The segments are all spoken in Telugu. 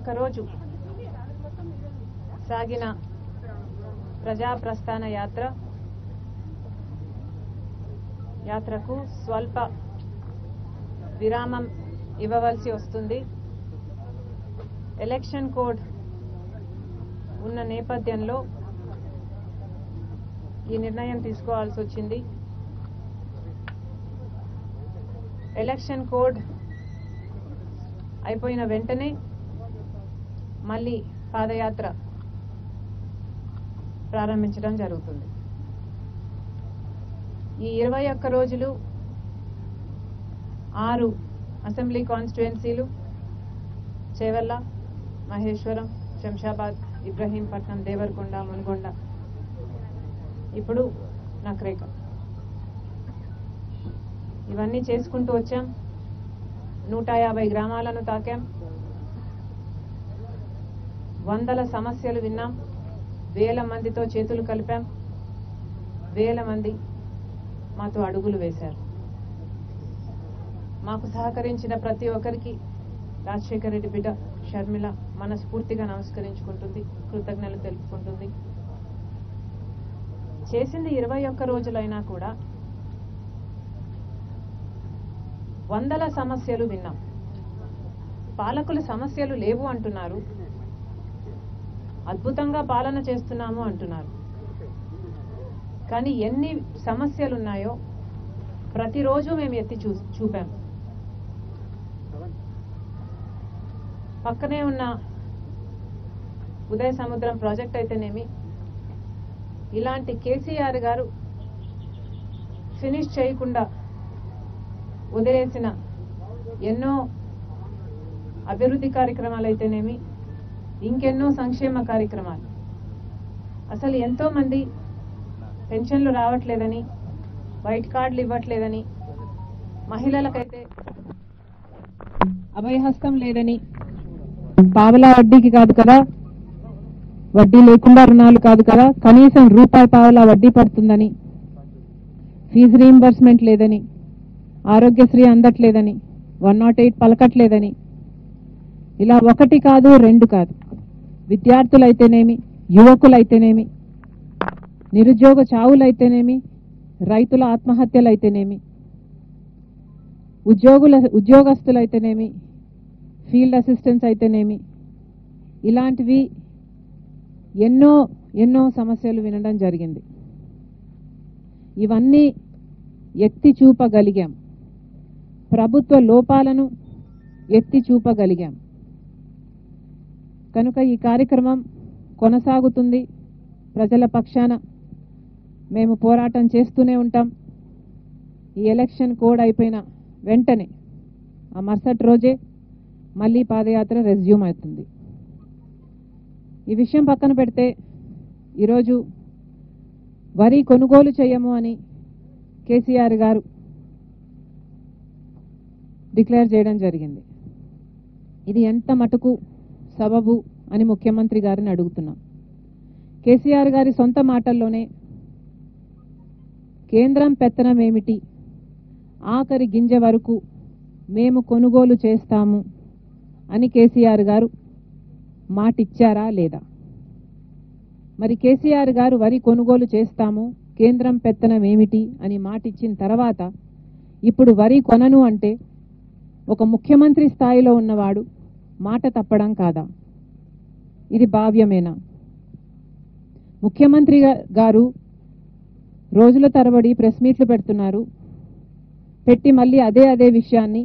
ఒక్కరోజు సాగిన ప్రజా ప్రస్థాన యాత్ర యాత్రకు స్వల్ప విరామం ఇవ్వవలసి వస్తుంది ఎలక్షన్ కోడ్ ఉన్న నేపథ్యంలో ఈ నిర్ణయం తీసుకోవాల్సి వచ్చింది ఎలక్షన్ కోడ్ అయిపోయిన వెంటనే మళ్ళీ పాదయాత్ర ప్రారంభించడం జరుగుతుంది ఈ ఇరవై ఒక్క రోజులు ఆరు అసెంబ్లీ కాన్స్టిట్యుయెన్సీలు చేవెళ్ళ మహేశ్వరం శంషాబాద్ ఇబ్రహీంపట్నం దేవరకొండ మునగొండ ఇప్పుడు నక్రేక ఇవన్నీ చేసుకుంటూ వచ్చాం నూట యాభై గ్రామాలను తాకాం వందల సమస్యలు విన్నాం వేల మందితో చేతులు కలిపాం వేల మంది మాతో అడుగులు వేశారు మాకు సహకరించిన ప్రతి ఒక్కరికి రాజశేఖర రెడ్డి బిడ్డ షర్మిల మనస్ఫూర్తిగా నమస్కరించుకుంటుంది కృతజ్ఞతలు తెలుపుకుంటుంది చేసింది ఇరవై ఒక్క రోజులైనా కూడా వందల సమస్యలు విన్నాం పాలకుల సమస్యలు లేవు అంటున్నారు అద్భుతంగా పాలన చేస్తున్నాము అంటున్నారు కానీ ఎన్ని సమస్యలు ఉన్నాయో ప్రతిరోజు మేము ఎత్తి చూ చూపాం పక్కనే ఉన్న ఉదయ సముద్రం ప్రాజెక్ట్ అయితేనేమి ఇలాంటి కేసీఆర్ గారు ఫినిష్ చేయకుండా వదిలేసిన ఎన్నో అభివృద్ధి కార్యక్రమాలు అయితేనేమి ఇంకెన్నో సంక్షేమ కార్యక్రమాలు అసలు ఎంతో మంది పెన్షన్లు రావట్లేదని వైట్ కార్డులు ఇవ్వట్లేదని మహిళలకైతే అభయహస్తం లేదని పావలా వడ్డీకి కాదు కదా వడ్డీ లేకుండా రుణాలు కాదు కదా కనీసం రూపాయి పావలా వడ్డీ పడుతుందని ఫీజు రీయింబర్స్మెంట్ లేదని ఆరోగ్యశ్రీ అందట్లేదని వన్ నాట్ ఎయిట్ పలకట్లేదని ఇలా ఒకటి కాదు రెండు కాదు విద్యార్థులైతేనేమి యువకులైతేనేమి నిరుద్యోగ చావులైతేనేమి రైతుల ఆత్మహత్యలైతేనేమి ఉద్యోగుల ఉద్యోగస్తులైతేనేమి ఫీల్డ్ అసిస్టెంట్స్ అయితేనేమి ఇలాంటివి ఎన్నో ఎన్నో సమస్యలు వినడం జరిగింది ఇవన్నీ ఎత్తి చూపగలిగాం ప్రభుత్వ లోపాలను ఎత్తి చూపగలిగాం కనుక ఈ కార్యక్రమం కొనసాగుతుంది ప్రజల పక్షాన మేము పోరాటం చేస్తూనే ఉంటాం ఈ ఎలక్షన్ కోడ్ అయిపోయిన వెంటనే ఆ మరుసటి రోజే మళ్ళీ పాదయాత్ర రెజ్యూమ్ అవుతుంది ఈ విషయం పక్కన పెడితే ఈరోజు వరి కొనుగోలు చేయము అని కేసీఆర్ గారు డిక్లేర్ చేయడం జరిగింది ఇది ఎంత మటుకు సబబు అని ముఖ్యమంత్రి గారిని అడుగుతున్నాం కేసీఆర్ గారి సొంత మాటల్లోనే కేంద్రం పెత్తనం ఏమిటి ఆఖరి గింజ వరకు మేము కొనుగోలు చేస్తాము అని కేసీఆర్ గారు మాటిచ్చారా లేదా మరి కేసీఆర్ గారు వరి కొనుగోలు చేస్తాము కేంద్రం పెత్తనం ఏమిటి అని మాటిచ్చిన తర్వాత ఇప్పుడు వరి కొనను అంటే ఒక ముఖ్యమంత్రి స్థాయిలో ఉన్నవాడు మాట తప్పడం కాదా ఇది భావ్యమేనా ముఖ్యమంత్రి గా- గారు రోజుల తరబడి ప్రెస్ మీట్లు పెడుతున్నారు పెట్టి మళ్ళీ అదే అదే విషయాన్ని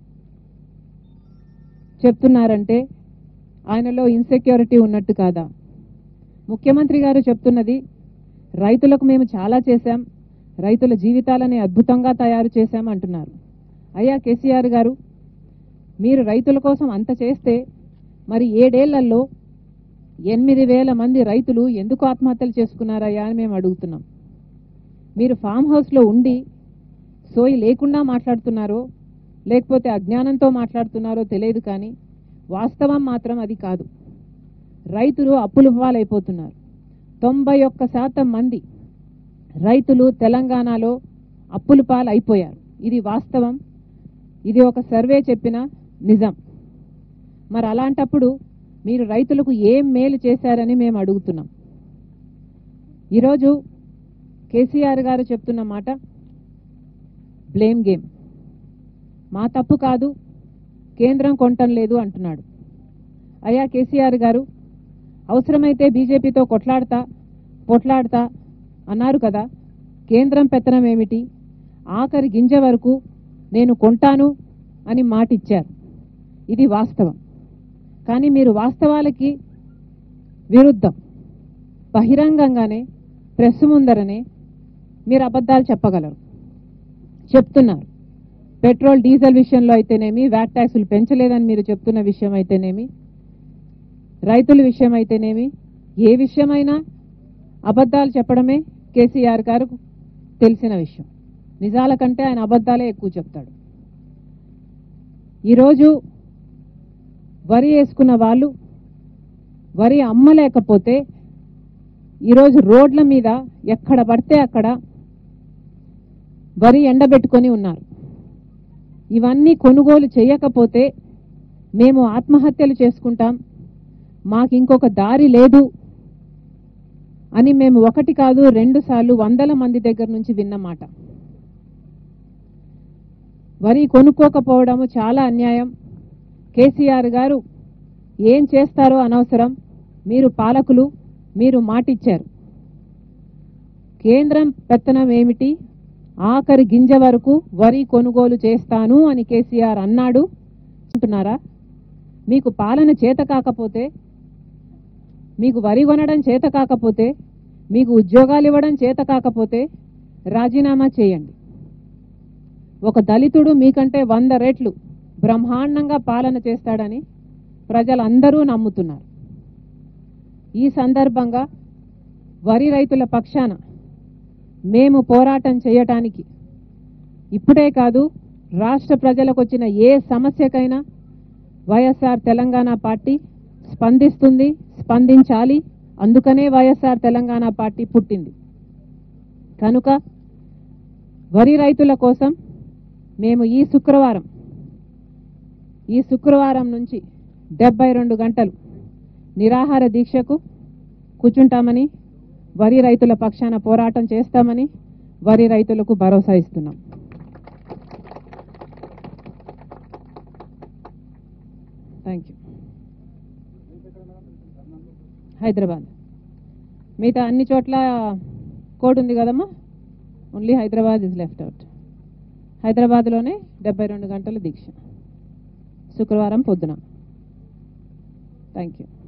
చెప్తున్నారంటే ఆయనలో ఇన్సెక్యూరిటీ ఉన్నట్టు కాదా ముఖ్యమంత్రి గారు చెప్తున్నది రైతులకు మేము చాలా చేశాం రైతుల జీవితాలని అద్భుతంగా తయారు చేశాం అంటున్నారు అయ్యా కేసీఆర్ గారు మీరు రైతుల కోసం అంత చేస్తే మరి ఏడేళ్లలో ఎనిమిది వేల మంది రైతులు ఎందుకు ఆత్మహత్యలు చేసుకున్నారయ్యా అని మేము అడుగుతున్నాం మీరు ఫామ్ హౌస్లో ఉండి సోయి లేకుండా మాట్లాడుతున్నారో లేకపోతే అజ్ఞానంతో మాట్లాడుతున్నారో తెలియదు కానీ వాస్తవం మాత్రం అది కాదు రైతులు అప్పులు పాలైపోతున్నారు తొంభై ఒక్క శాతం మంది రైతులు తెలంగాణలో అప్పులు పాలు అయిపోయారు ఇది వాస్తవం ఇది ఒక సర్వే చెప్పిన నిజం మరి అలాంటప్పుడు మీరు రైతులకు ఏం మేలు చేశారని మేము అడుగుతున్నాం ఈరోజు కేసీఆర్ గారు చెప్తున్న మాట బ్లేమ్ గేమ్ మా తప్పు కాదు కేంద్రం కొంటం లేదు అంటున్నాడు అయ్యా కేసీఆర్ గారు అవసరమైతే బీజేపీతో కొట్లాడతా పొట్లాడతా అన్నారు కదా కేంద్రం పెత్తనం ఏమిటి ఆఖరి గింజ వరకు నేను కొంటాను అని మాటిచ్చారు ఇది వాస్తవం కానీ మీరు వాస్తవాలకి విరుద్ధం బహిరంగంగానే ప్రెస్ ముందరనే మీరు అబద్ధాలు చెప్పగలరు చెప్తున్నారు పెట్రోల్ డీజిల్ విషయంలో అయితేనేమి వ్యాట్ ట్యాక్సులు పెంచలేదని మీరు చెప్తున్న విషయం అయితేనేమి రైతుల విషయం అయితేనేమి ఏ విషయమైనా అబద్ధాలు చెప్పడమే కేసీఆర్ గారు తెలిసిన విషయం నిజాల కంటే ఆయన అబద్ధాలే ఎక్కువ చెప్తాడు ఈరోజు వరి వేసుకున్న వాళ్ళు వరి అమ్మలేకపోతే ఈరోజు రోడ్ల మీద ఎక్కడ పడితే అక్కడ వరి ఎండబెట్టుకొని ఉన్నారు ఇవన్నీ కొనుగోలు చేయకపోతే మేము ఆత్మహత్యలు చేసుకుంటాం మాకు ఇంకొక దారి లేదు అని మేము ఒకటి కాదు రెండు సార్లు వందల మంది దగ్గర నుంచి విన్న మాట వరి కొనుక్కోకపోవడము చాలా అన్యాయం కేసీఆర్ గారు ఏం చేస్తారో అనవసరం మీరు పాలకులు మీరు మాటిచ్చారు కేంద్రం పెత్తనం ఏమిటి ఆఖరి గింజ వరకు వరి కొనుగోలు చేస్తాను అని కేసీఆర్ అన్నాడు అంటున్నారా మీకు పాలన చేత కాకపోతే మీకు వరి కొనడం చేత కాకపోతే మీకు ఉద్యోగాలు ఇవ్వడం చేత కాకపోతే రాజీనామా చేయండి ఒక దళితుడు మీకంటే వంద రెట్లు బ్రహ్మాండంగా పాలన చేస్తాడని ప్రజలందరూ నమ్ముతున్నారు ఈ సందర్భంగా వరి రైతుల పక్షాన మేము పోరాటం చేయటానికి ఇప్పుడే కాదు రాష్ట్ర ప్రజలకు వచ్చిన ఏ సమస్యకైనా వైఎస్ఆర్ తెలంగాణ పార్టీ స్పందిస్తుంది స్పందించాలి అందుకనే వైఎస్ఆర్ తెలంగాణ పార్టీ పుట్టింది కనుక వరి రైతుల కోసం మేము ఈ శుక్రవారం ఈ శుక్రవారం నుంచి డెబ్బై రెండు గంటలు నిరాహార దీక్షకు కూర్చుంటామని వరి రైతుల పక్షాన పోరాటం చేస్తామని వరి రైతులకు భరోసా ఇస్తున్నాం థ్యాంక్ యూ హైదరాబాద్ మిగతా అన్ని చోట్ల కోడ్ ఉంది కదమ్మా only Hyderabad is left out హైదరాబాద్లోనే డెబ్బై రెండు గంటల దీక్ష శుక్రవారం పొద్దున థ్యాంక్ యూ